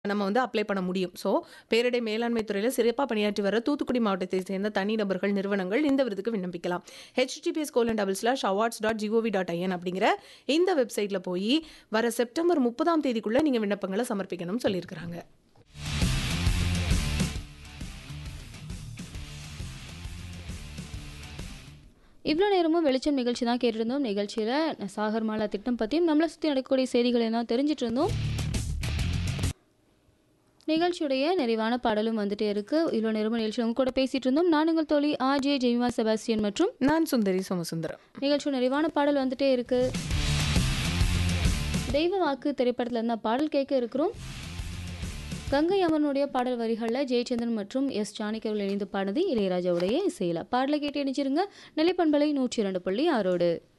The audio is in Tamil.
நம்ம வந்து அப்ளை பண்ண முடியும். ஸோ, பேரிடை மேலாண்மை துறையில சிறப்பா பணியாற்றி வர தூத்துக்குடி மாவட்டத்தை சேர்ந்த தனிநபர்கள், நிறுவனங்கள் இந்த விருதுக்கு விண்ணப்பிக்கலாம். https://awards.gov.in அப்படிங்கிற இந்த வெப்சைட்ல போயி வர செப்டம்பர் 30ஆம் தேதிக்குள்ள நீங்க விண்ணப்பங்கள சமர்ப்பிக்கணும்னு சொல்லியிருக்கிறாங்க. இவ்வளோ நேரமும் வெளிச்சம் நிகழ்ச்சி தான் கேட்டிருந்தோம். நிகழ்ச்சியில சாகர்மாலா திட்டம் பத்தியும், நம்மள சுத்தி நடக்கக்கூடிய செய்திகளை எல்லாம் தெரிஞ்சுட்டு இருந்தோம். நிகழ்ச்சியுடைய நிறைவான பாடலும் வந்துட்டே இருக்கு. இவ்வளோ நேரமும் நிகழ்ச்சியில உங்க கூட பேசிட்டு இருந்தோம். நான் உங்கள் தோழி ஆர்ஜே ஜெமிமா செபாஸ்டியன் மற்றும் நான் சுந்தரி சோமசுந்தரம். நிகழ்ச்சியோட நிறைவான பாடல் வந்துட்டே இருக்கு. தெய்வ வாக்கு திரைப்படத்துல இருந்து பாடல் கேட்க இருக்கிறோம். கங்கை அமரனுடைய பாடல் வரிகளில் ஜெயச்சந்திரன் மற்றும் எஸ் ஜானகி அவர்கள் இணைந்து பாடினது இளையராஜாவுடைய இசையில் பாடலை கேட்டு இணைச்சிருங்க நிலைப்பண்பலை நூற்றி இரண்டு புள்ளி ஆறோடு